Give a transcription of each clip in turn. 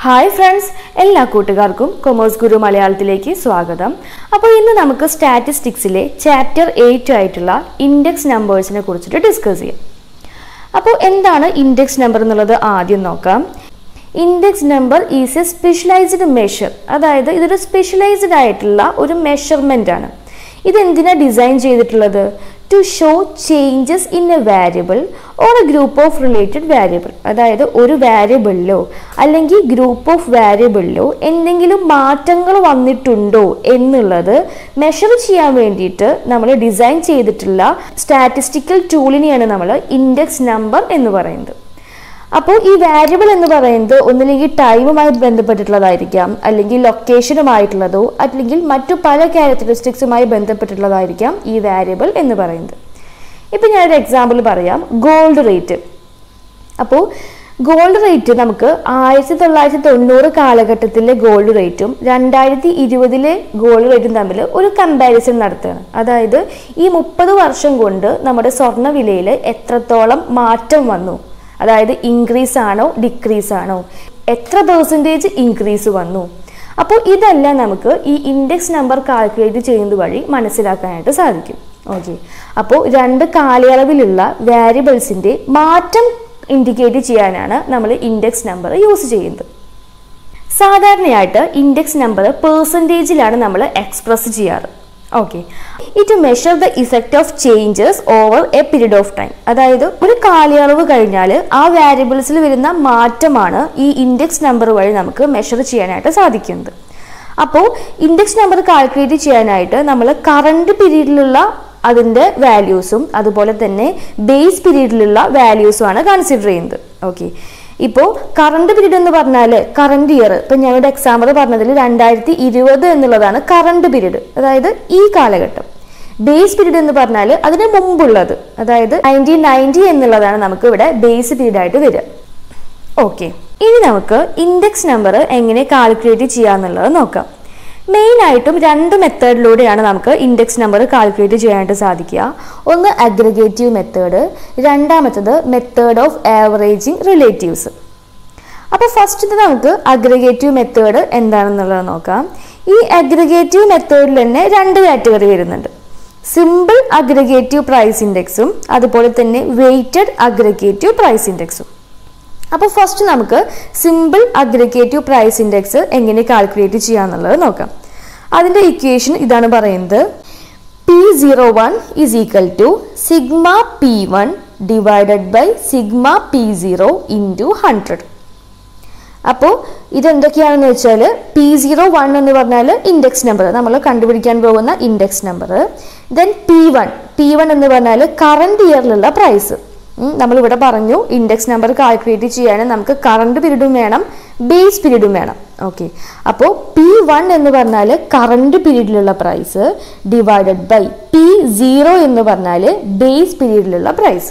hi friends എല്ലാ കൂട്ടുകാർക്കും commerce ഗുരു മലയാളത്തിലേക്ക് സ്വാഗതം അപ്പോൾ ഇന്ന് നമുക്ക് സ്റ്റാറ്റിസ്റ്റിക്സിലെ ചാപ്റ്റർ എയ്റ്റ് ആയിട്ടുള്ള ഇൻഡെക്സ് നമ്പേഴ്സിനെ കുറിച്ചിട്ട് ഡിസ്കസ് ചെയ്യാം അപ്പോൾ എന്താണ് ഇൻഡെക്സ് നമ്പർ എന്നുള്ളത് ആദ്യം നോക്കാം index number is a specialized measure അതായത് ഇതൊരു സ്പെഷ്യലൈസ്ഡ് ആയിട്ടുള്ള ഒരു മെഷർമെൻ്റ് ആണ് ഇതെന്തിനാ ഡിസൈൻ ചെയ്തിട്ടുള്ളത് to show changes in a variable or a group of related variable അതായത് ഒരു വാരിയബിളിലോ അല്ലെങ്കിൽ ഗ്രൂപ്പ് ഓഫ് വാരിയബിളിലോ എന്തെങ്കിലും മാറ്റങ്ങൾ വന്നിട്ടുണ്ടോ എന്നുള്ളത് മെഷർ ചെയ്യാൻ വേണ്ടിയിട്ട് നമ്മൾ ഡിസൈൻ ചെയ്തിട്ടുള്ള സ്റ്റാറ്റിസ്റ്റിക്കൽ ടൂളിനെയാണ് നമ്മൾ ഇൻഡെക്സ് നമ്പർ എന്ന് പറയുന്നത് അപ്പോൾ ഈ വാരിയബിൾ എന്ന് പറയുന്നത് ഒന്നില്ലെങ്കിൽ ടൈമുമായി ബന്ധപ്പെട്ടിട്ടുള്ളതായിരിക്കാം അല്ലെങ്കിൽ ലൊക്കേഷനുമായിട്ടുള്ളതോ അല്ലെങ്കിൽ മറ്റു പല ക്യാരക്ടറിസ്റ്റിക്സുമായി ബന്ധപ്പെട്ടിട്ടുള്ളതായിരിക്കാം ഈ വാരിയബിൾ എന്ന് പറയുന്നത് ഇപ്പം ഞാനൊരു എക്സാമ്പിൾ പറയാം ഗോൾഡ് റേറ്റ് അപ്പോൾ ഗോൾഡ് റേറ്റ് നമുക്ക് ആയിരത്തി തൊള്ളായിരത്തി തൊണ്ണൂറ് കാലഘട്ടത്തിലെ ഗോൾഡ് റേറ്റും രണ്ടായിരത്തി ഇരുപതിലെ ഗോൾഡ് റേറ്റും തമ്മിൽ ഒരു കമ്പാരിസൺ നടത്തുകയാണ് അതായത് ഈ മുപ്പത് വർഷം കൊണ്ട് നമ്മുടെ സ്വർണ്ണ വിലയിൽ എത്രത്തോളം മാറ്റം വന്നു അതായത് ഇൻക്രീസ് ആണോ ഡിക്രീസ് ആണോ എത്ര പെർസെൻറ്റേജ് ഇൻക്രീസ് വന്നു അപ്പോൾ ഇതെല്ലാം നമുക്ക് ഈ ഇൻഡെക്സ് നമ്പർ കാൽക്കുലേറ്റ് ചെയ്യുന്നത് വഴി മനസ്സിലാക്കാനായിട്ട് സാധിക്കും ഓക്കെ അപ്പോൾ രണ്ട് കാലയളവിലുള്ള വാരിയബിൾസിൻ്റെ മാറ്റം ഇൻഡിക്കേറ്റ് ചെയ്യാനാണ് നമ്മൾ ഇൻഡെക്സ് നമ്പർ യൂസ് ചെയ്യുന്നത് സാധാരണയായിട്ട് ഇൻഡെക്സ് നമ്പർ പേഴ്സൻറ്റേജിലാണ് നമ്മൾ എക്സ്പ്രസ് ചെയ്യാറ് okay it measure the effect of changes over a period of time അതായത് ഒരു കാലയളവ് കഴിഞ്ഞാൽ ആ വാരിയബിൾസിൽ വരുന്ന മാറ്റമാണ് ഈ ഇൻഡെക്സ് നമ്പർ വഴി നമുക്ക് മെഷർ ചെയ്യാനായിട്ട് സാധിക്കുന്നത് അപ്പോൾ ഇൻഡെക്സ് നമ്പർ കാൽക്കുലേറ്റ് ചെയ്യാനായിട്ട് നമ്മൾ കറണ്ട് പീരീഡിലുള്ള അതിൻ്റെ വാല്യൂസും അതുപോലെ തന്നെ ബേസ് പീരീഡിലുള്ള വാല്യൂസുമാണ് കൺസിഡർ ചെയ്യുന്നത് ഓക്കെ ഇപ്പോൾ കറണ്ട് പീരീഡ് എന്ന് പറഞ്ഞാൽ കറണ്ട് ഇയർ ഇപ്പം ഞങ്ങളുടെ എക്സാമ്പിൾ പറഞ്ഞതിൽ രണ്ടായിരത്തി ഇരുപത് എന്നുള്ളതാണ് കറണ്ട് പീരീഡ് അതായത് ഈ കാലഘട്ടം ബേസ് പീരീഡ് എന്ന് പറഞ്ഞാൽ അതിന് മുമ്പുള്ളത് അതായത് നയൻറ്റീൻ നയൻറ്റി എന്നുള്ളതാണ് നമുക്ക് ഇവിടെ ബേസ് പീരീഡ് ആയിട്ട് വരിക ഓക്കെ ഇനി നമുക്ക് ഇൻഡെക്സ് നമ്പർ എങ്ങനെ കാൽക്കുലേറ്റ് ചെയ്യാന്നുള്ളത് നോക്കാം മെയിൻ ആയിട്ടും രണ്ട് മെത്തേഡിലൂടെയാണ് നമുക്ക് ഇൻഡെക്സ് നമ്പർ കാൽക്കുലേറ്റ് ചെയ്യാനായിട്ട് സാധിക്കുക ഒന്ന് അഗ്രഗേറ്റീവ് മെത്തേഡ് രണ്ടാമത്തത് മെത്തേഡ് ഓഫ് ആവറേജിങ് റിലേറ്റീവ്സ് അപ്പോൾ ഫസ്റ്റ് നമുക്ക് അഗ്രഗേറ്റീവ് മെത്തേഡ് എന്താണെന്നുള്ളത് നോക്കാം ഈ അഗ്രഗേറ്റീവ് മെത്തേഡിൽ തന്നെ രണ്ട് കാറ്റഗറി വരുന്നുണ്ട് സിമ്പിൾ അഗ്രഗേറ്റീവ് പ്രൈസ് ഇൻഡെക്സും അതുപോലെ തന്നെ വെയ്റ്റഡ് അഗ്രഗേറ്റീവ് പ്രൈസ് ഇൻഡെക്സും അപ്പോൾ ഫസ്റ്റ് നമുക്ക് സിമ്പിൾ അഗ്രഗേറ്റീവ് പ്രൈസ് ഇൻഡെക്സ് എങ്ങനെ കാൽക്കുലേറ്റ് ചെയ്യാന്നുള്ളത് നോക്കാം അതിൻ്റെ ഇക്വേഷൻ ഇതാണ് പറയുന്നത് P zero one is equal to sigma P one divided by sigma P zero into hundred അപ്പോൾ ഇതെന്തൊക്കെയാണെന്ന് വെച്ചാൽ പി സീറോ വൺ എന്ന് പറഞ്ഞാൽ ഇൻഡെക്സ് നമ്പർ നമ്മൾ കണ്ടുപിടിക്കാൻ പോകുന്ന index number then P one P one എന്ന് പറഞ്ഞാൽ കറണ്ട് ഇയറിലുള്ള പ്രൈസ് നമ്മളിവിടെ പറഞ്ഞു ഇൻഡെക്സ് നമ്പർ കാൽക്കുലേറ്റ് ചെയ്യാൻ നമുക്ക് കറണ്ട് പീരീഡും വേണം ബേസ് പീരീഡും വേണം ഓക്കെ അപ്പോൾ പി വൺ എന്ന് പറഞ്ഞാൽ കറണ്ട് പീരീഡിലുള്ള price divided by P zero എന്ന് പറഞ്ഞാൽ ബേസ് പീരീഡിലുള്ള പ്രൈസ്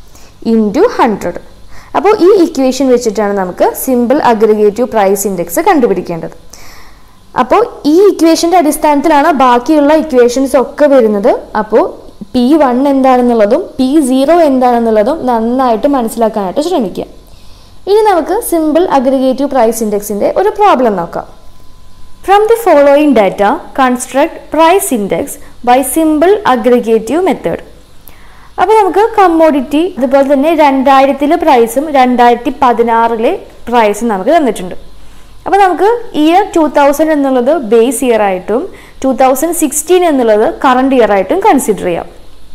ഇൻറ്റു ഹൺഡ്രഡ് അപ്പോൾ ഈ ഇക്വേഷൻ വെച്ചിട്ടാണ് നമുക്ക് സിമ്പിൾ അഗ്രിഗേറ്റീവ് പ്രൈസ് ഇൻഡെക്സ് കണ്ടുപിടിക്കേണ്ടത് അപ്പോൾ ഈ ഇക്വേഷൻ്റെ അടിസ്ഥാനത്തിലാണ് ബാക്കിയുള്ള ഇക്വേഷൻസ് ഒക്കെ വരുന്നത് അപ്പോൾ പി വൺ എന്താണെന്നുള്ളതും പി സീറോ എന്താണെന്നുള്ളതും നന്നായിട്ട് മനസ്സിലാക്കാനായിട്ട് ശ്രമിക്കുക ഇനി നമുക്ക് സിമ്പിൾ അഗ്രിഗേറ്റീവ് പ്രൈസ് ഇൻഡെക്സിൻ്റെ ഒരു പ്രോബ്ലം നോക്കാം from the following data construct price index by simple aggregative method അപ്പോൾ നമുക്ക് കമ്മോഡിറ്റി അതുപോലെ തന്നെ രണ്ടായിരത്തിലെ പ്രൈസും രണ്ടായിരത്തി പതിനാറിലെ പ്രൈസും നമുക്ക് തന്നിട്ടുണ്ട് അപ്പോൾ നമുക്ക് ഇയർ ടു തൗസൻഡ് എന്നുള്ളത് ബേസ് ഇയർ ആയിട്ടും ടു തൗസൻഡ് സിക്സ്റ്റീൻ എന്നുള്ളത് കറണ്ട് ഇയർ ആയിട്ടും കൺസിഡർ ചെയ്യാം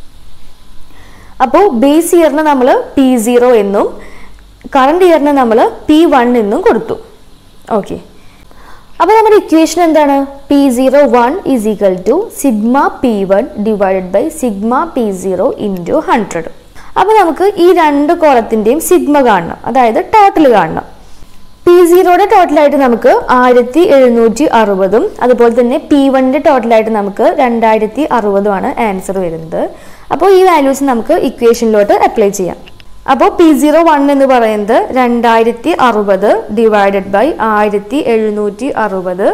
അപ്പോൾ ബേസ് ഇയറിന് നമ്മൾ പി സീറോ എന്നും കറണ്ട് ഇയറിന് നമ്മൾ പി വൺ എന്നും കൊടുത്തു ഓക്കെ അപ്പോൾ നമ്മുടെ ഇക്വേഷൻ എന്താണ് P zero one is equal to sigma P one divided by sigma P zero into hundred അപ്പോൾ നമുക്ക് ഈ രണ്ട് കോളത്തിൻ്റെയും സിഗ്മ കാണണം അതായത് ടോട്ടൽ കാണണം പി സീറോയുടെ ടോട്ടലായിട്ട് നമുക്ക് ആയിരത്തി എഴുന്നൂറ്റി അറുപതും അതുപോലെ തന്നെ പി വണ്ണിൻ്റെ ടോട്ടലായിട്ട് നമുക്ക് രണ്ടായിരത്തി അറുപതുമാണ് ആൻസർ വരുന്നത് അപ്പോൾ ഈ വാല്യൂസ് നമുക്ക് ഇക്വേഷനിലോട്ട് അപ്ലൈ ചെയ്യാം അപ്പോൾ പി സീറോ വൺ എന്ന് പറയുന്നത് രണ്ടായിരത്തി അറുപത് ഡിവൈഡഡ് ബൈ ആയിരത്തി എഴുന്നൂറ്റി അറുപത്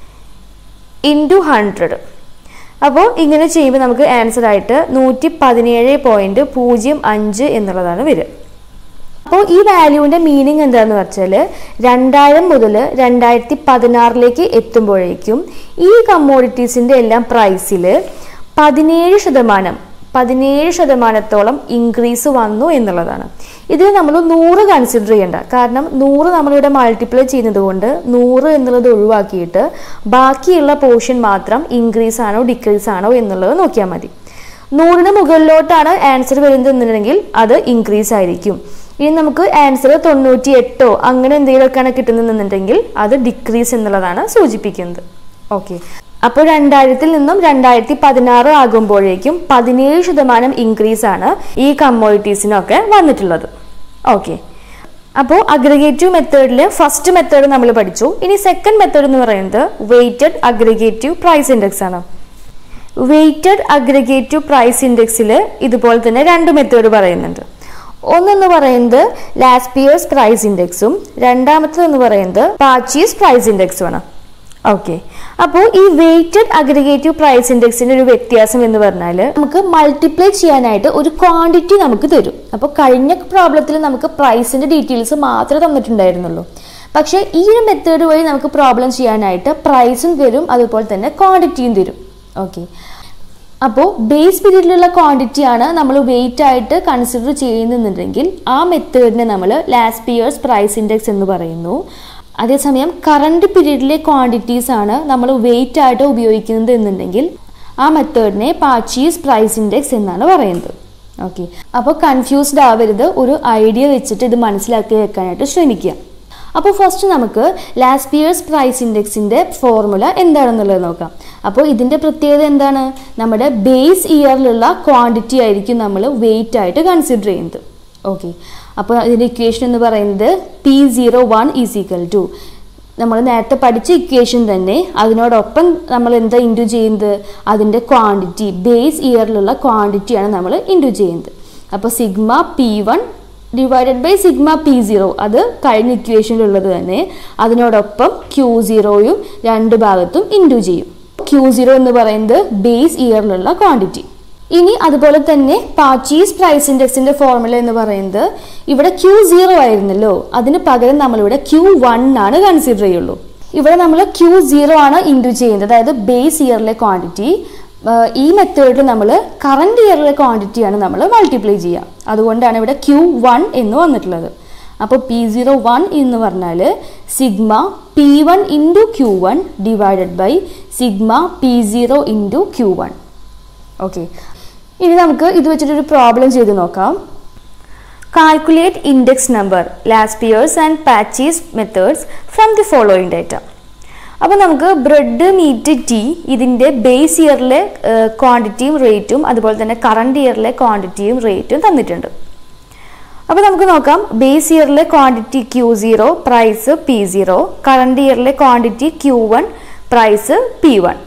ഇൻറ്റു ഹൺഡ്രഡ് അപ്പോൾ ഇങ്ങനെ ചെയ്യുമ്പോൾ നമുക്ക് ആൻസർ ആയിട്ട് നൂറ്റി പതിനേഴ് പോയിൻറ്റ് പൂജ്യം അഞ്ച് എന്നുള്ളതാണ് വരിക അപ്പോൾ ഈ വാല്യൂവിൻ്റെ മീനിങ് എന്താണെന്ന് വെച്ചാൽ രണ്ടായിരം മുതൽ രണ്ടായിരത്തി പതിനാറിലേക്ക് എത്തുമ്പോഴേക്കും ഈ കമ്മോഡിറ്റീസിൻ്റെ എല്ലാം പ്രൈസിൽ പതിനേഴ് ശതമാനം പതിനേഴ് ശതമാനത്തോളം ഇൻക്രീസ് വന്നു എന്നുള്ളതാണ് ഇതിൽ നമ്മൾ നൂറ് കൺസിഡർ ചെയ്യേണ്ട കാരണം നൂറ് നമ്മളിവിടെ മൾട്ടിപ്ലൈ ചെയ്യുന്നത് കൊണ്ട് നൂറ് എന്നുള്ളത് ഒഴിവാക്കിയിട്ട് ബാക്കിയുള്ള പോർഷൻ മാത്രം ഇൻക്രീസ് ആണോ ഡിക്രീസ് ആണോ എന്നുള്ളത് നോക്കിയാൽ മതി നൂറിന് മുകളിലോട്ടാണ് ആൻസർ വരുന്നത് എന്നുണ്ടെങ്കിൽ അത് ഇൻക്രീസ് ആയിരിക്കും ഇനി നമുക്ക് ആൻസർ തൊണ്ണൂറ്റി എട്ടോ അങ്ങനെ എന്തെങ്കിലുമൊക്കെയാണ് കിട്ടുന്നതെന്നുണ്ടെങ്കിൽ അത് ഡിക്രീസ് എന്നുള്ളതാണ് സൂചിപ്പിക്കുന്നത് ഓക്കെ അപ്പോൾ രണ്ടായിരത്തിൽ നിന്നും രണ്ടായിരത്തി പതിനാറ് ആകുമ്പോഴേക്കും പതിനേഴ് ശതമാനം ഇൻക്രീസ് ആണ് ഈ കമ്മോഡിറ്റീസിനൊക്കെ വന്നിട്ടുള്ളത് ഓക്കെ അപ്പോൾ അഗ്രിഗേറ്റീവ് മെത്തേഡിൽ ഫസ്റ്റ് മെത്തേഡ് നമ്മൾ പഠിച്ചു ഇനി സെക്കൻഡ് മെത്തേഡ് എന്ന് പറയുന്നത് വെയ്റ്റഡ് അഗ്രിഗേറ്റീവ് പ്രൈസ് ഇൻഡെക്സ് ആണ് വെയ്റ്റഡ് അഗ്രിഗേറ്റീവ് പ്രൈസ് ഇൻഡെക്സിൽ ഇതുപോലെ തന്നെ രണ്ട് മെത്തേഡ് പറയുന്നുണ്ട് ഒന്നെന്ന് പറയുന്നത് ലാസ്പിയേഴ്സ് പ്രൈസ് ഇൻഡെക്സും രണ്ടാമത്തത് എന്ന് പറയുന്നത് പാച്ചീസ് പ്രൈസ് ഇൻഡെക്സുമാണ് ഓക്കെ അപ്പോൾ ഈ വെയ്റ്റഡ് അഗ്രിഗേറ്റീവ് പ്രൈസ് ഇൻഡെക്സിന്റെ ഒരു വ്യത്യാസം എന്ന് പറഞ്ഞാൽ നമുക്ക് മൾട്ടിപ്ലൈ ചെയ്യാനായിട്ട് ഒരു ക്വാണ്ടിറ്റി നമുക്ക് തരും അപ്പോൾ കഴിഞ്ഞ പ്രോബ്ലത്തിൽ നമുക്ക് പ്രൈസിന്റെ ഡീറ്റെയിൽസ് മാത്രമേ തന്നിട്ടുണ്ടായിരുന്നുള്ളൂ പക്ഷേ ഈ ഒരു മെത്തേഡ് വഴി നമുക്ക് പ്രോബ്ലം ചെയ്യാനായിട്ട് പ്രൈസും തരും അതുപോലെ തന്നെ ക്വാണ്ടിറ്റിയും തരും ഓക്കെ അപ്പോൾ ബേസ് പീരീഡിലുള്ള ക്വാണ്ടിറ്റി ആണ് നമ്മൾ വെയിറ്റ് ആയിട്ട് കൺസിഡർ ചെയ്യുന്നുണ്ടെങ്കിൽ ആ മെത്തേഡിനെ നമ്മൾ ലാസ്റ്റ് പിയേഴ്സ് പ്രൈസ് ഇൻഡെക്സ് എന്ന് പറയുന്നു അതേസമയം കറണ്ട് പീരീഡിലെ ക്വാണ്ടിറ്റീസ് ആണ് നമ്മൾ വെയിറ്റ് ആയിട്ട് ഉപയോഗിക്കുന്നത് എന്നുണ്ടെങ്കിൽ ആ മെത്തേഡിനെ പാച്ചീസ് പ്രൈസ് ഇൻഡെക്സ് എന്നാണ് പറയുന്നത് ഓക്കെ അപ്പോൾ കൺഫ്യൂസ്ഡ് ആവരുത് ഒരു ഐഡിയ വെച്ചിട്ട് ഇത് മനസ്സിലാക്കി വെക്കാനായിട്ട് ശ്രമിക്കുക അപ്പോൾ ഫസ്റ്റ് നമുക്ക് ലാസ്റ്റ് പിയേഴ്സ് പ്രൈസ് ഇൻഡെക്സിൻ്റെ ഫോർമുല എന്താണെന്നുള്ളത് നോക്കാം അപ്പോൾ ഇതിൻ്റെ പ്രത്യേകത എന്താണ് നമ്മുടെ ബേസ് ഇയറിലുള്ള ക്വാണ്ടിറ്റി ആയിരിക്കും നമ്മൾ വെയിറ്റ് ആയിട്ട് കൺസിഡർ ചെയ്യുന്നത് ഓക്കെ അപ്പോൾ ഇതിൻ്റെ ഇക്വേഷൻ എന്ന് പറയുന്നത് P zero one is equal to നമ്മൾ നേരത്തെ പഠിച്ച ഇക്വേഷൻ തന്നെ അതിനോടൊപ്പം നമ്മൾ എന്താ ഇൻറ്റു ചെയ്യുന്നത് അതിൻ്റെ ക്വാണ്ടിറ്റി ബേസ് ഇയറിലുള്ള ക്വാണ്ടിറ്റിയാണ് നമ്മൾ ഇൻറ്റു ചെയ്യുന്നത് അപ്പോൾ sigma P one divided by sigma P zero അത് കഴിഞ്ഞ ഇക്വേഷനിലുള്ളത് തന്നെ അതിനോടൊപ്പം ക്യൂ സീറോയും രണ്ട് ഭാഗത്തും ഇൻറ്റു ചെയ്യും ക്യൂ സീറോ എന്ന് പറയുന്നത് ബേസ് ഇയറിലുള്ള ക്വാണ്ടിറ്റി ഇനി അതുപോലെ തന്നെ പാച്ചീസ് പ്രൈസ് ഇൻഡെക്സിന്റെ ഫോർമുല എന്ന് പറയുന്നത് ഇവിടെ ക്യൂ സീറോ ആയിരുന്നല്ലോ അതിന് പകരം നമ്മളിവിടെ ക്യൂ വൺ ആണ് കൺസിഡർ ചെയ്യുള്ളൂ ഇവിടെ നമ്മൾ ക്യൂ സീറോ ആണ് ഇൻറ്റു ചെയ്യുന്നത് അതായത് ബേസ് ഇയറിലെ ക്വാണ്ടിറ്റി ഈ മെത്തേഡിൽ നമ്മൾ കറണ്ട് ഇയറിലെ ക്വാണ്ടിറ്റിയാണ് നമ്മൾ മൾട്ടിപ്ലൈ ചെയ്യുക അതുകൊണ്ടാണ് ഇവിടെ ക്യൂ വൺ എന്ന് വന്നിട്ടുള്ളത് അപ്പോൾ പി സീറോ വൺ എന്ന് പറഞ്ഞാൽ sigma P one into Q one divided by sigma P zero into Q one okay ഇനി നമുക്ക് ഇത് വെച്ചിട്ടൊരു പ്രോബ്ലം ചെയ്ത് നോക്കാം calculate index number Laspeyres and Paasche's methods from the following data അപ്പോൾ നമുക്ക് ബ്രെഡ് മീറ്റ് ടീ ഇതിൻ്റെ base ഇയറിലെ ക്വാണ്ടിറ്റിയും റേറ്റും അതുപോലെ തന്നെ കറണ്ട് ഇയറിലെ ക്വാണ്ടിറ്റിയും റേറ്റും തന്നിട്ടുണ്ട് അപ്പോൾ നമുക്ക് നോക്കാം ബേസ് ഇയറിലെ quantity Q zero price P zero current ഇയറിലെ quantity Q one price P one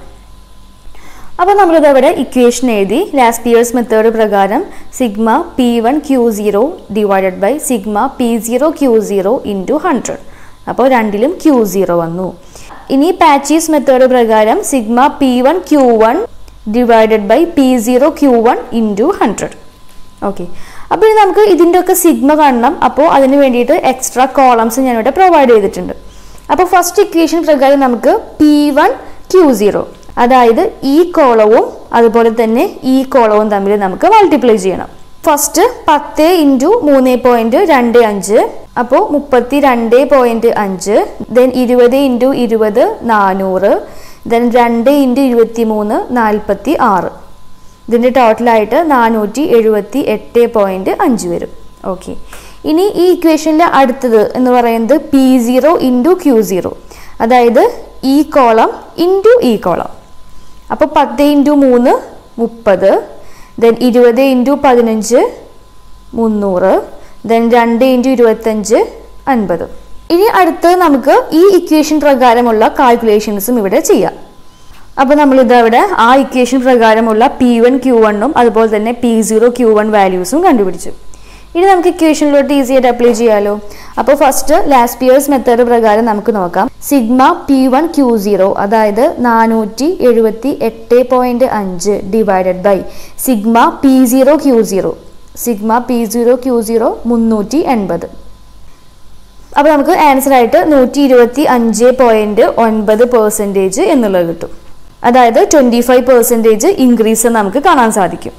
അപ്പോൾ നമ്മളിത് അവിടെ ഇക്വേഷൻ എഴുതി ലാസ്റ്റ് പിയേഴ്സ് മെത്തേഡ് പ്രകാരം sigma P one Q zero divided by sigma P zero Q zero into hundred അപ്പോൾ രണ്ടിലും Q zero വന്നു ഇനി പാച്ചീസ് മെത്തേഡ് പ്രകാരം sigma P one Q one divided by P zero Q one into hundred okay അപ്പോൾ ഇനി നമുക്ക് ഇതിൻ്റെ ഒക്കെ സിഗ്മ കാണണം അപ്പോൾ അതിന് വേണ്ടിയിട്ട് എക്സ്ട്രാ കോളംസ് ഞാനിവിടെ പ്രൊവൈഡ് ചെയ്തിട്ടുണ്ട് അപ്പോൾ ഫസ്റ്റ് ഇക്വേഷൻ പ്രകാരം നമുക്ക് പി വൺ ക്യൂ സീറോ അതായത് ഈ കോളവും അതുപോലെ തന്നെ ഈ കോളവും തമ്മിൽ നമുക്ക് മൾട്ടിപ്ലൈ ചെയ്യണം ഫസ്റ്റ് പത്ത് ഇൻറ്റു മൂന്ന് പോയിന്റ് രണ്ട് അഞ്ച് അപ്പോൾ മുപ്പത്തി രണ്ട് പോയിന്റ് അഞ്ച് ദെൻ ഇരുപത് ഇൻറ്റു ഇരുപത് നാനൂറ് ദെൻ രണ്ട് ഇൻറ്റു ഇരുപത്തി മൂന്ന് നാൽപ്പത്തി ആറ് ഇതിൻ്റെ ടോട്ടലായിട്ട് നാനൂറ്റി എഴുപത്തി എട്ട് പോയിന്റ് അഞ്ച് വരും ഓക്കെ ഇനി ഈ ഇക്വേഷനിലെ അടുത്തത് എന്ന് പറയുന്നത് P zero into Q zero അതായത് ഈ കോളം ഇൻറ്റു ഈ കോളം അപ്പോൾ പത്ത് ഇൻറ്റു മൂന്ന് മുപ്പത് ദെൻ ഇരുപത് ഇൻറ്റു പതിനഞ്ച് മുന്നൂറ് ദെൻ രണ്ട് ഇൻറ്റു ഇരുപത്തഞ്ച് അൻപത് ഇനി അടുത്ത് നമുക്ക് ഈ ഇക്വേഷൻ പ്രകാരമുള്ള കാൽക്കുലേഷൻസും ഇവിടെ ചെയ്യാം അപ്പോൾ നമ്മളിത് അവിടെ ആ ഇക്വേഷൻ പ്രകാരമുള്ള പി വൺ ക്യൂ വണ്ണും അതുപോലെ തന്നെ പി സീറോ ക്യൂ വൺ വാല്യൂസും കണ്ടുപിടിച്ചു ഇനി നമുക്ക് ഇക്വേഷനിലോട്ട് ഈസി ആയിട്ട് അപ്ലൈ ചെയ്യാലോ അപ്പോൾ ഫസ്റ്റ് ലാസ്റ്റ് പിയേഴ്സ് മെത്തേഡ് പ്രകാരം നമുക്ക് നോക്കാം sigma P one Q zero അതായത് നാനൂറ്റി എഴുപത്തി എട്ട് പോയിന്റ് അഞ്ച് divided by sigma P zero Q zero sigma P zero Q zero മുന്നൂറ്റി എൺപത് അപ്പോൾ നമുക്ക് ആൻസർ ആയിട്ട് നൂറ്റി ഇരുപത്തി അഞ്ച് പോയിന്റ് ഒൻപത് പെർസെൻറ്റേജ് എന്നുള്ളത് കിട്ടും അതായത് ട്വൻറ്റി ഫൈവ് പെർസെൻറ്റേജ് ഇൻക്രീസ് നമുക്ക് കാണാൻ സാധിക്കും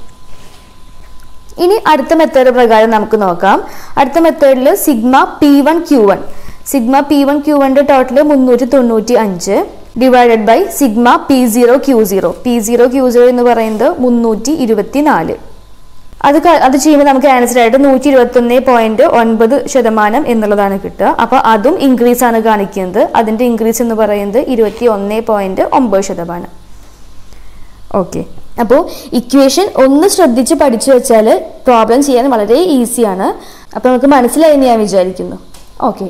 ഇനി അടുത്ത മെത്തേഡ് പ്രകാരം നമുക്ക് നോക്കാം അടുത്ത മെത്തേഡിൽ sigma P one Q one sigma P one Q വണ്ണിന്റെ ടോട്ടൽ മുന്നൂറ്റി തൊണ്ണൂറ്റി അഞ്ച് divided by sigma P zero Q zero P zero Q zero എന്ന് പറയുന്നത് മുന്നൂറ്റി ഇരുപത്തി നാല് അത് ക- അത് ചെയ്യുമ്പോൾ നമുക്ക് ആൻസർ ആയിട്ട് നൂറ്റി ഇരുപത്തി ഒന്ന് പോയിന്റ് ഒൻപത് ശതമാനം എന്നുള്ളതാണ് കിട്ടുക അപ്പൊ അതും ഇൻക്രീസ് ആണ് കാണിക്കുന്നത് അതിന്റെ ഇൻക്രീസ് എന്ന് പറയുന്നത് ഇരുപത്തി ഒന്ന് പോയിന്റ് ഒമ്പത് ശതമാനം ഓക്കെ അപ്പോൾ ഇക്വേഷൻ ഒന്ന് ശ്രദ്ധിച്ച് പഠിച്ചു വെച്ചാൽ പ്രോബ്ലം ചെയ്യാൻ വളരെ ഈസിയാണ് അപ്പോൾ നമുക്ക് മനസ്സിലായി എന്ന് ഞാൻ വിചാരിക്കുന്നു ഓക്കെ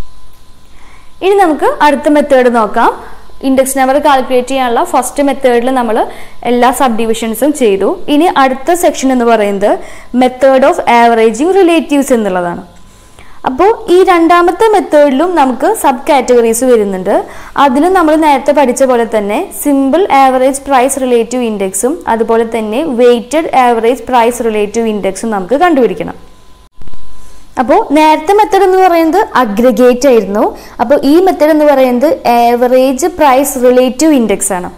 ഇനി നമുക്ക് അടുത്ത മെത്തേഡ് നോക്കാം ഇൻഡെക്സ് നമ്പർ കാൽക്കുലേറ്റ് ചെയ്യാനുള്ള ഫസ്റ്റ് മെത്തേഡിൽ നമ്മൾ എല്ലാ സബ് ഡിവിഷൻസും ചെയ്തു ഇനി അടുത്ത സെക്ഷൻ എന്ന് പറയുന്നത് മെത്തേഡ് ഓഫ് ആവറേജിങ് റിലേറ്റീവ്സ് എന്നുള്ളതാണ് അപ്പോൾ ഈ രണ്ടാമത്തെ മെത്തേഡിലും നമുക്ക് സബ് കാറ്റഗറീസ് വരുന്നുണ്ട് അതിലും നമ്മൾ നേരത്തെ പഠിച്ച പോലെ തന്നെ സിമ്പിൾ ആവറേജ് പ്രൈസ് റിലേറ്റീവ് ഇൻഡെക്സും അതുപോലെ തന്നെ വെയ്റ്റഡ് ആവറേജ് പ്രൈസ് റിലേറ്റീവ് ഇൻഡെക്സും നമുക്ക് കണ്ടുപിടിക്കണം അപ്പോൾ നേരത്തെ മെത്തേഡ് എന്ന് പറയുന്നത് അഗ്രഗേറ്റ് ആയിരുന്നു അപ്പോൾ ഈ മെത്തേഡ് എന്ന് പറയുന്നത് ആവറേജ് പ്രൈസ് റിലേറ്റീവ് ഇൻഡെക്സ് ആണ്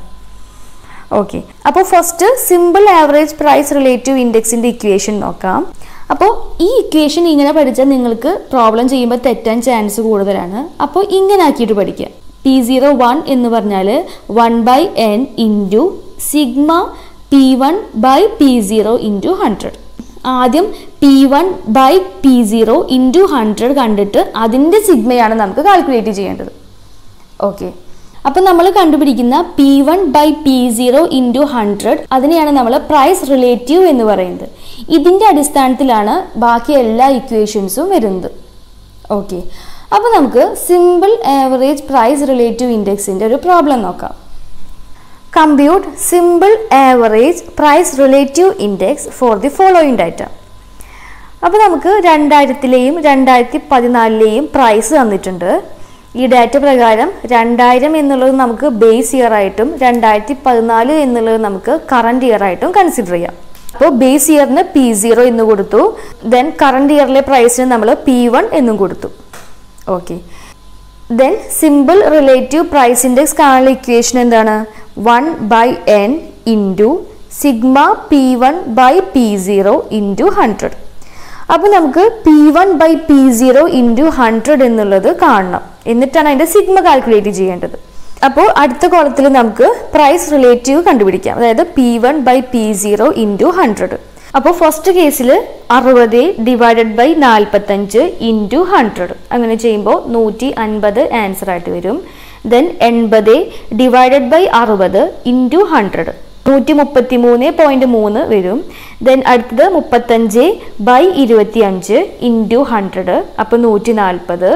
ഓക്കെ അപ്പോൾ first simple average price relative ഇൻഡെക്സിന്റെ ഇക്വേഷൻ നോക്കാം അപ്പോൾ ഈ ഇക്വേഷൻ ഇങ്ങനെ പഠിച്ചാൽ നിങ്ങൾക്ക് പ്രോബ്ലം ചെയ്യുമ്പോൾ തെറ്റാൻ ചാൻസ് കൂടുതലാണ് അപ്പോൾ ഇങ്ങനെ ആക്കിയിട്ട് പഠിക്കുക പി സീറോ വൺ എന്ന് പറഞ്ഞാൽ one by N into sigma P one by P zero into hundred ആദ്യം P one by P zero into hundred കണ്ടിട്ട് അതിൻ്റെ സിഗ്മയാണ് നമുക്ക് കാൽക്കുലേറ്റ് ചെയ്യേണ്ടത് ഓക്കെ അപ്പം നമ്മൾ കണ്ടുപിടിക്കുന്ന P one by P zero into hundred അതിനെയാണ് നമ്മൾ പ്രൈസ് റിലേറ്റീവ് എന്ന് പറയുന്നത് ഇതിൻ്റെ അടിസ്ഥാനത്തിലാണ് ബാക്കി എല്ലാ ഇക്വേഷൻസും വരുന്നത് ഓക്കെ അപ്പോൾ നമുക്ക് സിമ്പിൾ ആവറേജ് പ്രൈസ് റിലേറ്റീവ് ഇൻഡെക്സിൻ്റെ ഒരു പ്രോബ്ലം നോക്കാം compute simple average price relative index for the following data അപ്പോൾ നമുക്ക് രണ്ടായിരത്തിലെയും രണ്ടായിരത്തി പതിനാലിലെയും പ്രൈസ് തന്നിട്ടുണ്ട് ഈ ഡാറ്റ പ്രകാരം രണ്ടായിരം എന്നുള്ളത് നമുക്ക് ബേസ് ഇയർ ആയിട്ടും രണ്ടായിരത്തി പതിനാല് എന്നുള്ളത് നമുക്ക് കറണ്ട് ഇയർ ആയിട്ടും കൺസിഡർ ചെയ്യാം അപ്പോൾ ബേസ് ഇയറിന് പി സീറോ എന്ന് കൊടുത്തു ദെൻ കറണ്ട് ഇയറിലെ പ്രൈസിന് നമ്മൾ പി വൺ എന്നും കൊടുത്തു okay then simple relative price index കാണാനുള്ള ഇക്വേഷൻ എന്താണ് one by N into sigma P one by P zero into hundred അപ്പോൾ നമുക്ക് P one by P zero into hundred എന്നുള്ളത് കാണണം എന്നിട്ടാണ് അതിൻ്റെ സിഗ്മ കാൽക്കുലേറ്റ് ചെയ്യേണ്ടത് അപ്പോൾ അടുത്ത കോളത്തിൽ നമുക്ക് പ്രൈസ് റിലേറ്റീവ് കണ്ടുപിടിക്കാം അതായത് P one by P zero into hundred അപ്പോൾ ഫസ്റ്റ് കേസിൽ അറുപത് ഡിവൈഡഡ് ബൈ നാൽപ്പത്തഞ്ച് ഇൻറ്റു ഹൺഡ്രഡ് അങ്ങനെ ചെയ്യുമ്പോൾ നൂറ്റി അൻപത് ആൻസർ ആയിട്ട് വരും ദെൻ എൺപത് ഡിവൈഡഡ് ബൈ അറുപത് ഇൻറ്റു ഹൺഡ്രഡ് നൂറ്റി മുപ്പത്തി മൂന്ന് പോയിന്റ് മൂന്ന് വരും ദെൻ അടുത്തത് മുപ്പത്തഞ്ച് ബൈ ഇരുപത്തി അഞ്ച് ഇൻറ്റു ഹൺഡ്രഡ് അപ്പോൾ നൂറ്റി നാൽപ്പത്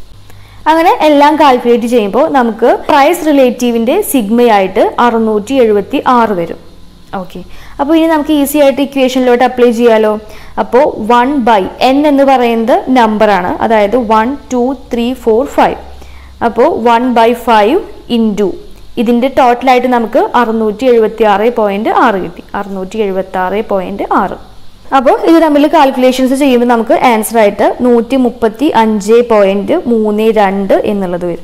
അങ്ങനെ എല്ലാം കാൽക്കുലേറ്റ് ചെയ്യുമ്പോൾ നമുക്ക് പ്രൈസ് റിലേറ്റീവിൻ്റെ സിഗ്മയായിട്ട് അറുന്നൂറ്റി എഴുപത്തി ആറ് വരും ഓക്കെ അപ്പോൾ ഇനി നമുക്ക് ഈസി ആയിട്ട് ഇക്വേഷനിലോട്ട് അപ്ലൈ ചെയ്യാലോ അപ്പോൾ വൺ ബൈ എൻ എന്ന് പറയുന്നത് നമ്പറാണ് അതായത് one two three four five അപ്പോൾ വൺ ബൈ ഫൈവ് ഇൻറ്റു ഇതിൻ്റെ ടോട്ടലായിട്ട് നമുക്ക് അറുന്നൂറ്റി എഴുപത്തി ആറ് പോയിൻറ്റ് ആറ് കിട്ടി അറുന്നൂറ്റി എഴുപത്തി ആറ് പോയിൻറ്റ് ആറ് അപ്പോൾ ഇത് തമ്മിൽ കാൽക്കുലേഷൻസ് ചെയ്യുമ്പോൾ നമുക്ക് ആൻസർ ആയിട്ട് നൂറ്റി മുപ്പത്തി അഞ്ച് പോയിൻറ്റ് മൂന്ന് രണ്ട് എന്നുള്ളത് വരും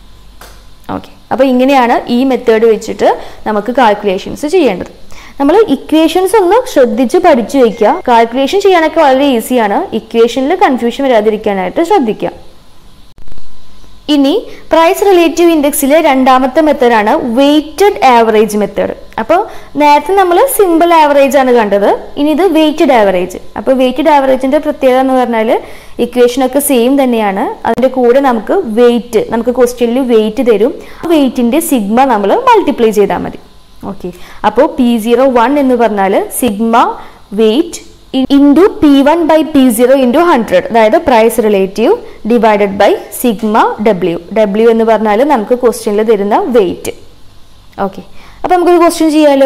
ഓക്കെ അപ്പോൾ ഇങ്ങനെയാണ് ഈ മെത്തേഡ് വെച്ചിട്ട് നമുക്ക് കാൽക്കുലേഷൻസ് ചെയ്യേണ്ടത് നമ്മൾ ഇക്വേഷൻസ് ഒന്ന് ശ്രദ്ധിച്ച് പഠിച്ചു വയ്ക്കുക കാൽക്കുലേഷൻ ചെയ്യാനൊക്കെ വളരെ ഈസിയാണ് ഇക്വേഷനിൽ കൺഫ്യൂഷൻ വരാതിരിക്കാനായിട്ട് ശ്രദ്ധിക്കുക ഇനി പ്രൈസ് റിലേറ്റീവ് ഇൻഡെക്സിലെ രണ്ടാമത്തെ മെത്തേഡാണ് വെയ്റ്റഡ് ആവറേജ് മെത്തേഡ് അപ്പോൾ നേരത്തെ നമ്മൾ സിമ്പിൾ ആവറേജ് ആണ് കണ്ടത് ഇനി ഇത് വെയ്റ്റഡ് ആവറേജ് അപ്പോൾ വെയ്റ്റഡ് ആവറേജിന്റെ പ്രത്യേകത എന്ന് പറഞ്ഞാൽ ഇക്വേഷനൊക്കെ സെയിം തന്നെയാണ് അതിന്റെ കൂടെ നമുക്ക് വെയിറ്റ് നമുക്ക് ക്വസ്റ്റ്യനിൽ വെയിറ്റ് തരും ആ വെയിറ്റിന്റെ സിഗ്മ നമ്മൾ മൾട്ടിപ്ലൈ ചെയ്താൽ മതി ഓക്കെ അപ്പോൾ പി സീറോ വൺ എന്ന് പറഞ്ഞാൽ sigma weight into P one by P zero into hundred അതായത് price relative divided by sigma W W എന്ന് പറഞ്ഞാൽ നമുക്ക് ക്വസ്റ്റ്യനിൽ തരുന്ന വെയിറ്റ് ഓക്കെ അപ്പോൾ നമുക്കൊരു ക്വസ്റ്റ്യൻ ചെയ്യാലോ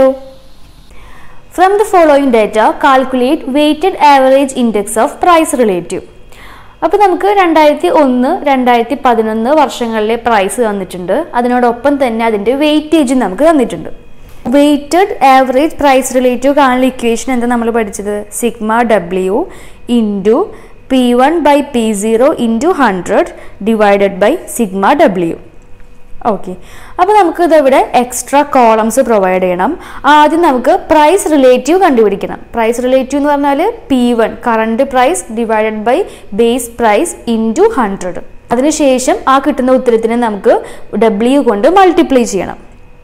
from the following data calculate weighted average index of price relative അപ്പോൾ നമുക്ക് രണ്ടായിരത്തി ഒന്ന് രണ്ടായിരത്തി പതിനൊന്ന് വർഷങ്ങളിലെ പ്രൈസ് തന്നിട്ടുണ്ട് അതിനോടൊപ്പം തന്നെ അതിൻ്റെ വെയിറ്റേജ് നമുക്ക് തന്നിട്ടുണ്ട് വെയ്റ്റഡ് ആവറേജ് പ്രൈസ് റിലേറ്റീവ് കാണുന്ന ഇക്വേഷൻ എന്താ നമ്മൾ പഠിച്ചത് sigma W into P one by P zero into hundred divided by sigma W okay അപ്പോൾ നമുക്ക് ഇതിവിടെ എക്സ്ട്രാ കോളംസ് പ്രൊവൈഡ് ചെയ്യണം ആദ്യം നമുക്ക് പ്രൈസ് റിലേറ്റീവ് കണ്ടുപിടിക്കണം പ്രൈസ് റിലേറ്റീവ് എന്ന് പറഞ്ഞാൽ P one current price divided by base price into hundred അതിനുശേഷം ആ കിട്ടുന്ന ഉത്തരത്തിന് നമുക്ക് ഡബ്ല്യു കൊണ്ട് മൾട്ടിപ്ലൈ ചെയ്യണം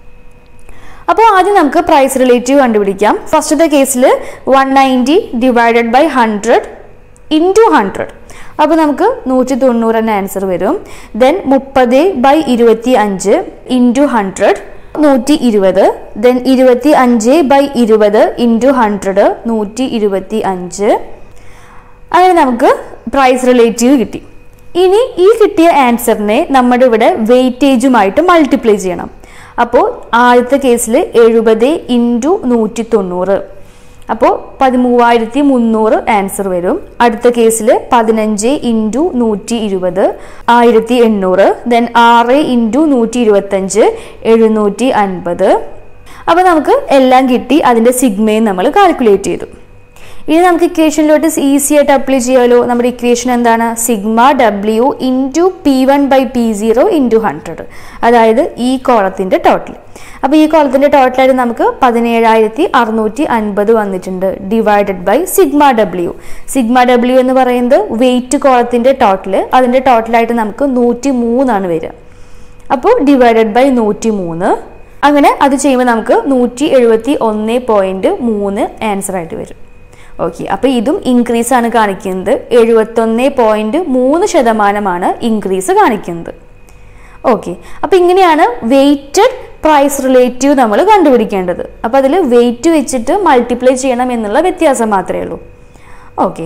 അപ്പോൾ ആദ്യം നമുക്ക് പ്രൈസ് റിലേറ്റീവ് കണ്ടുപിടിക്കാം ഫസ്റ്റത്തെ കേസിൽ one ninety divided by hundred into hundred അപ്പോൾ നമുക്ക് നൂറ്റി തൊണ്ണൂറ് എന്ന ആൻസർ വരും ദെൻ മുപ്പത് ബൈ ഇരുപത്തി അഞ്ച് ഇൻറ്റു ഹൺഡ്രഡ് നൂറ്റി ഇരുപത് ദെൻ ഇരുപത്തി അഞ്ച് ബൈ ഇരുപത് ഇൻറ്റു ഹൺഡ്രഡ് നൂറ്റി ഇരുപത്തി അഞ്ച് അങ്ങനെ നമുക്ക് പ്രൈസ് റിലേറ്റീവ് കിട്ടി ഇനി ഈ കിട്ടിയ ആൻസറിനെ നമ്മുടെ ഇവിടെ വെയിറ്റേജുമായിട്ട് മൾട്ടിപ്ലൈ ചെയ്യണം അപ്പോൾ ആദ്യത്തെ കേസിൽ എഴുപത് ഇൻറ്റു നൂറ്റി തൊണ്ണൂറ് അപ്പോൾ പതിമൂവായിരത്തി മുന്നൂറ് ആൻസർ വരും അടുത്ത കേസിൽ പതിനഞ്ച് ഇൻറ്റു നൂറ്റി ഇരുപത് ആയിരത്തി എണ്ണൂറ് ദെൻ ആറ് ഇൻറ്റു നൂറ്റി ഇരുപത്തഞ്ച് എഴുന്നൂറ്റി അൻപത് അപ്പോൾ നമുക്ക് എല്ലാം കിട്ടി അതിൻ്റെ സിഗ്മയും നമ്മൾ കാൽക്കുലേറ്റ് ചെയ്തു ഇനി നമുക്ക് ഇക്വേഷനിലോട്ട് ഈസി ആയിട്ട് അപ്ലൈ ചെയ്യാമല്ലോ നമ്മുടെ ഇക്വേഷൻ എന്താണ് sigma W into P one by P zero into hundred അതായത് ഈ കോളത്തിൻ്റെ ടോട്ടൽ അപ്പോൾ ഈ കോളത്തിൻ്റെ ടോട്ടലായിട്ട് നമുക്ക് പതിനേഴായിരത്തി അറുന്നൂറ്റി അൻപത് വന്നിട്ടുണ്ട് divided by sigma W sigma W എന്ന് പറയുന്നത് വെയിറ്റ് കോളത്തിൻ്റെ ടോട്ടൽ അതിൻ്റെ ടോട്ടലായിട്ട് നമുക്ക് നൂറ്റി മൂന്നാണ് വരിക അപ്പോൾ ഡിവൈഡഡ് ബൈ നൂറ്റി മൂന്ന് അങ്ങനെ അത് ചെയ്യുമ്പോൾ നമുക്ക് നൂറ്റി എഴുപത്തി ഒന്ന് പോയിൻറ്റ് മൂന്ന് ആൻസർ ആയിട്ട് വരും ഓക്കെ അപ്പോൾ ഇതും ഇൻക്രീസ് ആണ് കാണിക്കുന്നത് എഴുപത്തൊന്ന് പോയിൻറ്റ് മൂന്ന് ശതമാനമാണ് ഇൻക്രീസ് കാണിക്കുന്നത് ഓക്കെ അപ്പോൾ ഇങ്ങനെയാണ് വെയ്റ്റഡ് പ്രൈസ് റിലേറ്റീവ് നമ്മൾ കണ്ടുപിടിക്കേണ്ടത് അപ്പോൾ അതിൽ വെയിറ്റ് വെച്ചിട്ട് മൾട്ടിപ്ലൈ ചെയ്യണം എന്നുള്ള വ്യത്യാസം മാത്രമേ ഉള്ളൂ ഓക്കെ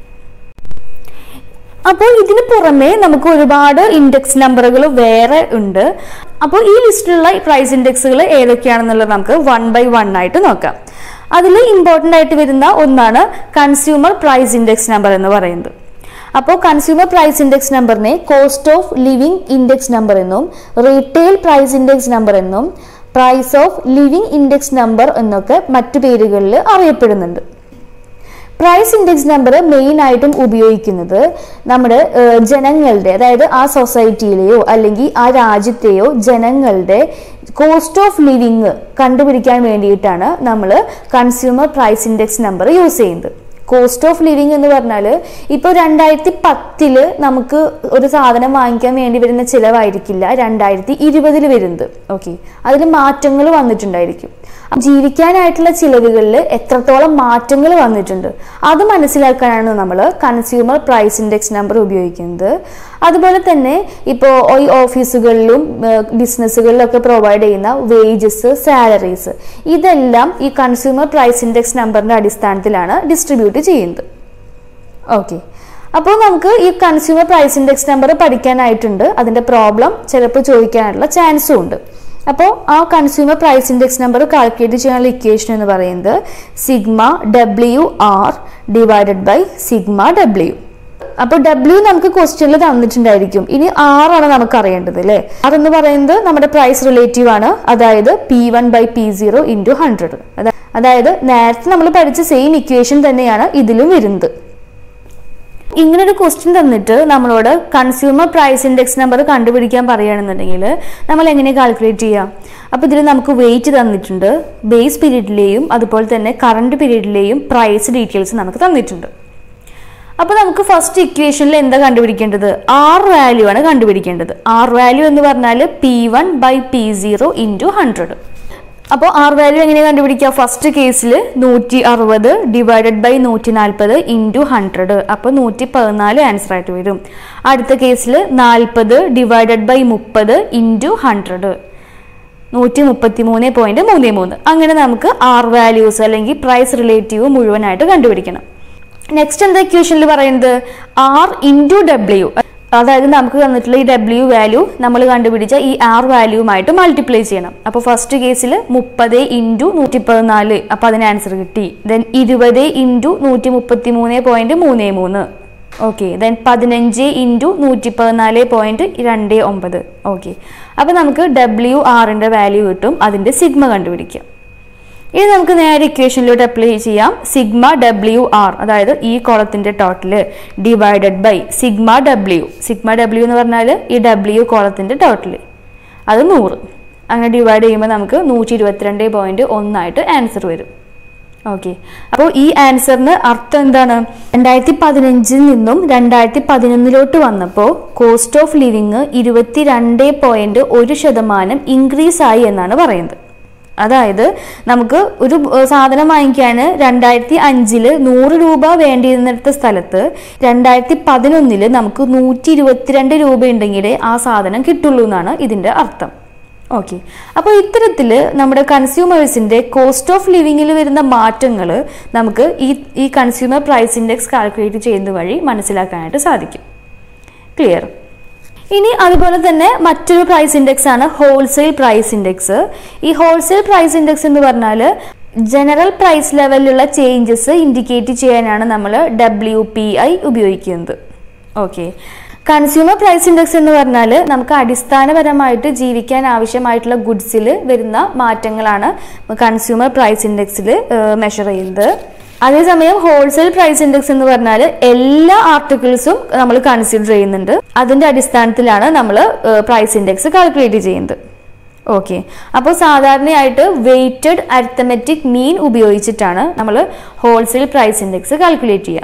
അപ്പോൾ ഇതിന് പുറമെ നമുക്ക് ഒരുപാട് ഇൻഡെക്സ് നമ്പറുകൾ വേറെ ഉണ്ട് അപ്പോൾ ഈ ലിസ്റ്റിലുള്ള പ്രൈസ് ഇൻഡെക്സുകൾ ഏതൊക്കെയാണെന്നുള്ളത് നമുക്ക് വൺ ബൈ വൺ ആയിട്ട് നോക്കാം അതിൽ ഇമ്പോർട്ടൻ്റ് ആയിട്ട് വരുന്ന ഒന്നാണ് കൺസ്യൂമർ പ്രൈസ് ഇൻഡെക്സ് നമ്പർ എന്ന് പറയുന്നത് അപ്പോൾ കൺസ്യൂമർ പ്രൈസ് ഇൻഡെക്സ് നമ്പറിനെ cost of living index number എന്നും റീറ്റെയിൽ പ്രൈസ് ഇൻഡെക്സ് നമ്പർ എന്നും price of living index number എന്നൊക്കെ മറ്റു പേരുകളിൽ അറിയപ്പെടുന്നുണ്ട് പ്രൈസ് ഇൻഡെക്സ് നമ്പർ മെയിൻ ആയിട്ടും ഉപയോഗിക്കുന്നത് നമ്മുടെ ഏഹ്, ജനങ്ങളുടെ അതായത് ആ സൊസൈറ്റിയിലെയോ അല്ലെങ്കിൽ ആ രാജ്യത്തെയോ ജനങ്ങളുടെ കോസ്റ്റ് ഓഫ് ലിവിങ് കണ്ടുപിടിക്കാൻ വേണ്ടിയിട്ടാണ് നമ്മൾ consumer price index number use ചെയ്യുന്നത് കോസ്റ്റ് ഓഫ് ലിവിങ് എന്ന് പറഞ്ഞാൽ ഇപ്പോൾ രണ്ടായിരത്തി പത്തില് നമുക്ക് ഒരു സാധനം വാങ്ങിക്കാൻ വേണ്ടി വരുന്ന ചിലവായിരിക്കില്ല രണ്ടായിരത്തി ഇരുപതിൽ വരുന്നത് ഓക്കെ അതിൽ മാറ്റങ്ങൾ വന്നിട്ടുണ്ടായിരിക്കും ജീവിക്കാനായിട്ടുള്ള ചിലവുകളിൽ എത്രത്തോളം മാറ്റങ്ങൾ വന്നിട്ടുണ്ട് അത് മനസ്സിലാക്കാനാണ് നമ്മൾ കൺസ്യൂമർ പ്രൈസ് ഇൻഡെക്സ് നമ്പർ ഉപയോഗിക്കുന്നത് അതുപോലെ തന്നെ ഇപ്പോൾ ഈ ഓഫീസുകളിലും ബിസിനസ്സുകളിലൊക്കെ പ്രൊവൈഡ് ചെയ്യുന്ന വേജസ് സാലറീസ് ഇതെല്ലാം ഈ കൺസ്യൂമർ പ്രൈസ് ഇൻഡെക്സ് നമ്പറിന്റെ അടിസ്ഥാനത്തിലാണ് ഡിസ്ട്രിബ്യൂട്ട് ചെയ്യുന്നത് ഓക്കെ അപ്പോൾ നമുക്ക് ഈ കൺസ്യൂമർ പ്രൈസ് ഇൻഡെക്സ് നമ്പർ പഠിക്കാനായിട്ടുണ്ട് അതിന്റെ പ്രോബ്ലം ചിലപ്പോൾ ചോദിക്കാനുള്ള ചാൻസും ഉണ്ട് അപ്പോൾ ആ consumer price index number calculate ചെയ്യാനുള്ള ഇക്വേഷൻ എന്ന് പറയുന്നത് sigma W R divided by sigma W അപ്പോൾ ഡബ്ല്യു നമുക്ക് ക്വസ്റ്റ്യനിൽ തന്നിട്ടുണ്ടായിരിക്കും ഇനി ആർ ആണ് നമുക്ക് അറിയേണ്ടത് അല്ലേ ആർ എന്ന് പറയുന്നത് നമ്മുടെ പ്രൈസ് റിലേറ്റീവ് ആണ് അതായത് P one by P zero into hundred അതായത് നേരത്തെ നമ്മൾ പഠിച്ച സെയിം ഇക്വേഷൻ തന്നെയാണ് ഇതിലും വരുന്നത് ഇങ്ങനെ ഒരു ക്വസ്റ്റ്യൻ തന്നിട്ട് നമ്മളോട് കൺസ്യൂമർ പ്രൈസ് ഇൻഡെക്സ് നമ്പർ കണ്ടുപിടിക്കാൻ പറയുകയാണെന്നുണ്ടെങ്കിൽ നമ്മൾ എങ്ങനെ കാൽക്കുലേറ്റ് ചെയ്യാം അപ്പോൾ ഇതിൽ നമുക്ക് വെയിറ്റ് തന്നിട്ടുണ്ട് ബേസ് പീരീഡിലെയും അതുപോലെ തന്നെ കറണ്ട് പീരീഡിലെയും പ്രൈസ് ഡീറ്റെയിൽസ് നമുക്ക് തന്നിട്ടുണ്ട് അപ്പോൾ നമുക്ക് ഫസ്റ്റ് ഇക്വേഷനിൽ എന്താ കണ്ടുപിടിക്കേണ്ടത് ആർ വാല്യൂ ആണ് കണ്ടുപിടിക്കേണ്ടത് ആർ വാല്യൂ എന്ന് പറഞ്ഞാൽ P one by P zero into hundred അപ്പോൾ ആർ വാല്യൂ എങ്ങനെ കണ്ടുപിടിക്കുക ഫസ്റ്റ് കേസിൽ നൂറ്റി അറുപത് ഡിവൈഡഡ് ബൈ നൂറ്റി നാൽപ്പത് ഇൻറ്റു ഹൺഡ്രഡ് അപ്പോൾ നൂറ്റി പതിനാല് ആൻസർ ആയിട്ട് വരും അടുത്ത കേസിൽ നാൽപ്പത് ഡിവൈഡഡ് ബൈ മുപ്പത് ഇൻറ്റു ഹൺഡ്രഡ് നൂറ്റി മുപ്പത്തി മൂന്ന് പോയിന്റ് മൂന്ന് മൂന്ന് അങ്ങനെ നമുക്ക് ആർ വാല്യൂസ് അല്ലെങ്കിൽ പ്രൈസ് റിലേറ്റീവ് മുഴുവനായിട്ട് കണ്ടുപിടിക്കണം നെക്സ്റ്റ് എന്താ ഇക്വേഷനിൽ പറയുന്നത് ആർ ഇൻറ്റു ഡബ്ല്യു അതായത് നമുക്ക് തന്നിട്ടുള്ള ഈ ഡബ്ല്യു വാല്യൂ നമ്മൾ കണ്ടുപിടിച്ച ഈ ആർ വാല്യൂമായിട്ട് മൾട്ടിപ്ലൈ ചെയ്യണം അപ്പോൾ ഫസ്റ്റ് കേസിൽ മുപ്പത് ഇൻറ്റു നൂറ്റി പതിനാല് അപ്പോൾ അതിന് ആൻസർ കിട്ടി ദെൻ ഇരുപത് ഇൻറ്റു നൂറ്റി മുപ്പത്തി മൂന്ന് പോയിന്റ് മൂന്ന് മൂന്ന് ഓക്കെ ദെൻ പതിനഞ്ച് ഇൻറ്റു നൂറ്റി പതിനാല് പോയിന്റ് രണ്ട് ഒമ്പത് ഓക്കെ അപ്പോൾ നമുക്ക് ഡബ്ല്യു ആറിൻ്റെ വാല്യൂ കിട്ടും അതിൻ്റെ സിഗ്മ കണ്ടുപിടിക്കാം ഇനി നമുക്ക് നേരെ ഇക്വേഷനിലോട്ട് അപ്ലൈ ചെയ്യാം സിഗ്മ ഡബ്ല്യു ആർ അതായത് ഈ കോളത്തിന്റെ total divided by sigma W sigma W എന്ന് പറഞ്ഞാൽ ഈ ഡബ്ല്യു കോളത്തിന്റെ ടോട്ടൽ അത് നൂറ് അങ്ങനെ ഡിവൈഡ് ചെയ്യുമ്പോൾ നമുക്ക് നൂറ്റി ഇരുപത്തിരണ്ട് പോയിന്റ് ഒന്നായിട്ട് ആൻസർ വരും ഓക്കെ അപ്പോൾ ഈ ആൻസറിന് അർത്ഥം എന്താണ് രണ്ടായിരത്തി പതിനഞ്ചിൽ നിന്നും രണ്ടായിരത്തി പതിനൊന്നിലോട്ട് വന്നപ്പോൾ കോസ്റ്റ് ഓഫ് ലിവിങ് ഇരുപത്തി രണ്ട് പോയിന്റ് ഒരു ശതമാനം ഇൻക്രീസ് ആയി എന്നാണ് പറയുന്നത് അതായത് നമുക്ക് ഒരു ഏർ, സാധനം വാങ്ങിക്കാൻ രണ്ടായിരത്തി അഞ്ചില് നൂറ് രൂപ വേണ്ടിയിരുന്നിടത്ത സ്ഥലത്ത് രണ്ടായിരത്തി പതിനൊന്നില് നമുക്ക് നൂറ്റി ഇരുപത്തിരണ്ട് രൂപ ഉണ്ടെങ്കിലേ ആ സാധനം കിട്ടുള്ളൂ എന്നാണ് ഇതിന്റെ അർത്ഥം ഓക്കെ അപ്പോൾ ഇത്തരത്തിൽ നമ്മുടെ കൺസ്യൂമേഴ്സിന്റെ കോസ്റ്റ് ഓഫ് ലിവിങ്ങിൽ വരുന്ന മാറ്റങ്ങൾ നമുക്ക് ഈ ഈ കൺസ്യൂമർ പ്രൈസ് ഇൻഡെക്സ് കാൽക്കുലേറ്റ് ചെയ്യുന്നത് വഴി മനസ്സിലാക്കാനായിട്ട് സാധിക്കും ക്ലിയർ ഇനി അതുപോലെ തന്നെ മറ്റൊരു പ്രൈസ് ഇൻഡെക്സ് ആണ് ഹോൾസെയിൽ പ്രൈസ് ഇൻഡെക്സ് ഈ ഹോൾസെയിൽ പ്രൈസ് ഇൻഡെക്സ് എന്ന് പറഞ്ഞാൽ ജനറൽ പ്രൈസ് ലെവലിലുള്ള ചേഞ്ചസ് ഇൻഡിക്കേറ്റ് ചെയ്യാനാണ് നമ്മൾ ഡബ്ല്യു പി ഐ ഉപയോഗിക്കുന്നത് ഓക്കെ കൺസ്യൂമർ പ്രൈസ് ഇൻഡെക്സ് എന്ന് പറഞ്ഞാൽ നമുക്ക് അടിസ്ഥാനപരമായിട്ട് ജീവിക്കാൻ ആവശ്യമായിട്ടുള്ള ഗുഡ്സിൽ വരുന്ന മാറ്റങ്ങളാണ് കൺസ്യൂമർ പ്രൈസ് ഇൻഡെക്സിൽ മെഷർ ചെയ്യുന്നത് അതേസമയം ഹോൾസെയിൽ പ്രൈസ് ഇൻഡെക്സ് എന്ന് പറഞ്ഞാൽ എല്ലാ ആർട്ടിക്കിൾസും നമ്മൾ കൺസിഡർ ചെയ്യുന്നുണ്ട് അതിന്റെ അടിസ്ഥാനത്തിലാണ് നമ്മൾ പ്രൈസ് ഇൻഡെക്സ് കാൽക്കുലേറ്റ് ചെയ്യുന്നത് ഓക്കെ അപ്പോൾ സാധാരണയായിട്ട് വെയ്റ്റഡ് അരിത്തമെറ്റിക് മീൻ ഉപയോഗിച്ചിട്ടാണ് നമ്മൾ ഹോൾസെയിൽ പ്രൈസ് ഇൻഡെക്സ് കാൽക്കുലേറ്റ് ചെയ്യുക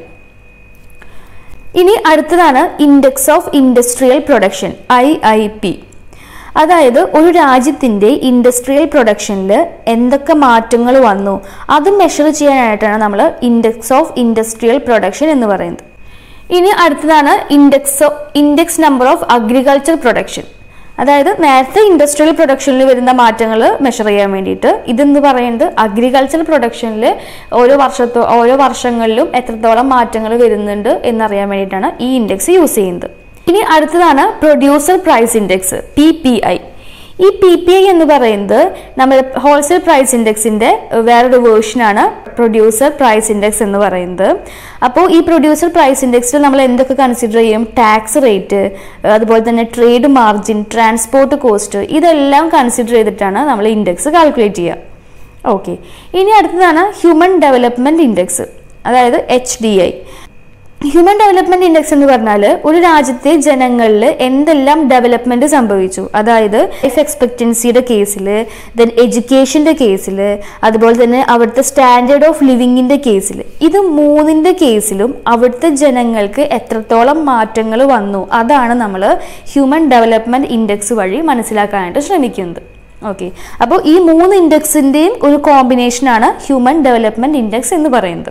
ഇനി അടുത്തതാണ് index of industrial production I I P അതായത് ഒരു രാജ്യത്തിൻ്റെ ഇൻഡസ്ട്രിയൽ പ്രൊഡക്ഷനിൽ എന്തൊക്കെ മാറ്റങ്ങൾ വന്നു അത് മെഷർ ചെയ്യാനായിട്ടാണ് നമ്മൾ ഇൻഡെക്സ് ഓഫ് ഇൻഡസ്ട്രിയൽ പ്രൊഡക്ഷൻ എന്ന് പറയുന്നത് ഇനി അടുത്തതാണ് index index number of agriculture production അതായത് നേരത്തെ ഇൻഡസ്ട്രിയൽ പ്രൊഡക്ഷനിൽ വരുന്ന മാറ്റങ്ങൾ മെഷർ ചെയ്യാൻ വേണ്ടിയിട്ട് ഇതെന്ന് പറയുന്നത് അഗ്രികൾച്ചർ പ്രൊഡക്ഷനിൽ ഓരോ വർഷത്തോ ഓരോ വർഷങ്ങളിലും എത്രത്തോളം മാറ്റങ്ങൾ വരുന്നുണ്ട് എന്നറിയാൻ വേണ്ടിയിട്ടാണ് ഈ ഇൻഡെക്സ് യൂസ് ചെയ്യുന്നത് ഇനി അടുത്തതാണ് producer price index P P I ഈ പി പി ഐ എന്ന് പറയുന്നത് നമ്മുടെ ഹോൾസെയിൽ പ്രൈസ് ഇൻഡെക്സിന്റെ വേറൊരു വേർഷനാണ് പ്രൊഡ്യൂസർ പ്രൈസ് ഇൻഡെക്സ് എന്ന് പറയുന്നത് അപ്പോൾ ഈ പ്രൊഡ്യൂസർ പ്രൈസ് ഇൻഡെക്സിൽ നമ്മൾ എന്തൊക്കെ കൺസിഡർ ചെയ്യും ടാക്സ് റേറ്റ് അതുപോലെ തന്നെ ട്രേഡ് മാർജിൻ ട്രാൻസ്പോർട്ട് കോസ്റ്റ് ഇതെല്ലാം കൺസിഡർ ചെയ്തിട്ടാണ് നമ്മൾ ഇൻഡെക്സ് കാൽക്കുലേറ്റ് ചെയ്യുക ഓക്കെ ഇനി അടുത്തതാണ് ഹ്യൂമൻ ഡെവലപ്മെന്റ് ഇൻഡെക്സ് അതായത് H D I human development index എന്ന് പറഞ്ഞാൽ ഒരു രാജ്യത്തെ ജനങ്ങളിൽ എന്തെല്ലാം ഡെവലപ്മെന്റ് സംഭവിച്ചു അതായത് ലൈഫ് എക്സ്പെക്റ്റൻസിയുടെ കേസിൽ ദെൻ എഡ്യൂക്കേഷന്റെ കേസിൽ അതുപോലെ തന്നെ അവിടുത്തെ സ്റ്റാൻഡേർഡ് ഓഫ് ലിവിങ്ങിന്റെ കേസിൽ ഇത് മൂന്നിന്റെ കേസിലും അവിടുത്തെ ജനങ്ങൾക്ക് എത്രത്തോളം മാറ്റങ്ങൾ വന്നു അതാണ് നമ്മൾ ഹ്യൂമൻ ഡെവലപ്മെന്റ് ഇൻഡെക്സ് വഴി മനസ്സിലാക്കാനായിട്ട് ശ്രമിക്കുന്നത് ഓക്കെ അപ്പോൾ ഈ മൂന്ന് ഇൻഡെക്സിന്റെയും ഒരു കോമ്പിനേഷനാണ് ഹ്യൂമൻ ഡെവലപ്മെന്റ് ഇൻഡെക്സ് എന്ന് പറയുന്നത്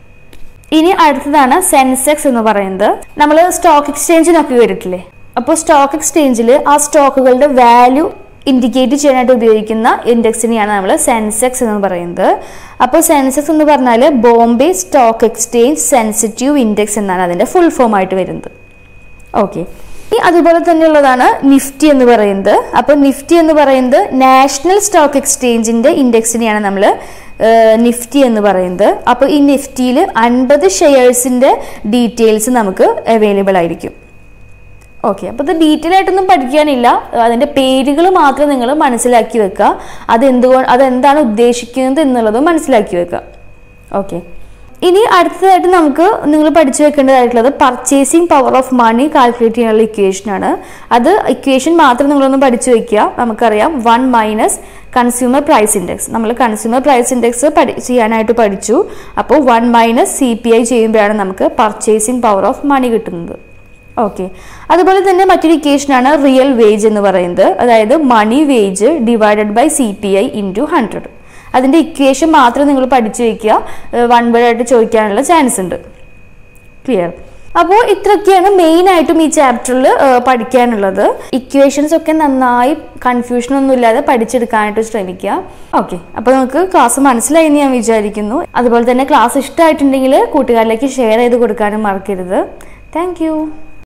ഇനി അടുത്തതാണ് സെൻസെക്സ് എന്ന് പറയുന്നത് നമ്മൾ സ്റ്റോക്ക് എക്സ്ചേഞ്ചിനൊക്കെ കേട്ടിട്ടില്ലേ അപ്പോൾ സ്റ്റോക്ക് എക്സ്ചേഞ്ചിൽ ആ സ്റ്റോക്കുകളുടെ വാല്യൂ ഇൻഡിക്കേറ്റ് ചെയ്യാനായിട്ട് ഉപയോഗിക്കുന്ന ഇൻഡെക്സിനെയാണ് നമ്മൾ സെൻസെക്സ് എന്ന് പറയുന്നത് അപ്പോൾ സെൻസെക്സ് എന്ന് പറഞ്ഞാൽ Bombay stock exchange sensitive index എന്നാണ് അതിൻ്റെ ഫുൾ ഫോം ആയിട്ട് വരുന്നത് ഓക്കെ ഇനി അതുപോലെ തന്നെയുള്ളതാണ് നിഫ്റ്റി എന്ന് പറയുന്നത് അപ്പോൾ നിഫ്റ്റി എന്ന് പറയുന്നത് നാഷണൽ സ്റ്റോക്ക് എക്സ്ചേഞ്ചിന്റെ ഇൻഡെക്സിനെയാണ് നമ്മൾ നിഫ്റ്റി എന്ന് പറയുന്നത് അപ്പോൾ ഈ നിഫ്റ്റിയിൽ അൻപത് ഷെയർസിന്റെ ഡീറ്റെയിൽസ് നമുക്ക് അവൈലബിൾ ആയിരിക്കും ഓക്കെ അപ്പോൾ ഇത് ഡീറ്റെയിൽ ആയിട്ടൊന്നും പഠിക്കാനില്ല അതിൻ്റെ പേരുകൾ മാത്രം നിങ്ങൾ മനസ്സിലാക്കി വെക്കുക അതെന്തുകൊണ്ട് അതെന്താണ് ഉദ്ദേശിക്കുന്നത് എന്നുള്ളതും മനസ്സിലാക്കി വെക്കുക ഓക്കെ ഇനി അടുത്തതായിട്ട് നമുക്ക് നിങ്ങൾ പഠിച്ചു വെക്കേണ്ടതായിട്ടുള്ളത് purchasing power of money calculate ചെയ്യാനുള്ള ഇക്വേഷൻ ആണ് അത് ഇക്വേഷൻ മാത്രം നിങ്ങളൊന്ന് പഠിച്ചു വെക്കുക നമുക്കറിയാം one minus consumer price index നമ്മൾ കൺസ്യൂമർ പ്രൈസ് ഇൻഡെക്സ് പഠി ചെയ്യാനായിട്ട് പഠിച്ചു അപ്പോൾ one minus C P I ചെയ്യുമ്പോഴാണ് നമുക്ക് പർച്ചേസിങ് പവർ ഓഫ് മണി കിട്ടുന്നത് ഓക്കെ അതുപോലെ തന്നെ മറ്റൊരു ഇക്വേഷനാണ് റിയൽ വേജ് എന്ന് പറയുന്നത് അതായത് money wage divided by C P I into hundred അതിൻ്റെ ഇക്വേഷൻ മാത്രം നിങ്ങൾ പഠിച്ചു വയ്ക്കുക വൺ വേർഡ് ആയിട്ട് ചോദിക്കാനുള്ള ചാൻസ് ഉണ്ട് ക്ലിയർ അപ്പോൾ ഇത്രയൊക്കെയാണ് മെയിൻ ആയിട്ടും ഈ ചാപ്റ്ററിൽ പഠിക്കാനുള്ളത് ഇക്വേഷൻസ് ഒക്കെ നന്നായി കൺഫ്യൂഷൻ ഒന്നും ഇല്ലാതെ പഠിച്ചെടുക്കാനായിട്ട് ശ്രമിക്കുക ഓക്കെ അപ്പോൾ നമുക്ക് ക്ലാസ് മനസ്സിലായി എന്ന് ഞാൻ വിചാരിക്കുന്നു അതുപോലെ തന്നെ ക്ലാസ് ഇഷ്ടമായിട്ടുണ്ടെങ്കിൽ കൂട്ടുകാരിലേക്ക് ഷെയർ ചെയ്ത് കൊടുക്കാനും മറക്കരുത് താങ്ക്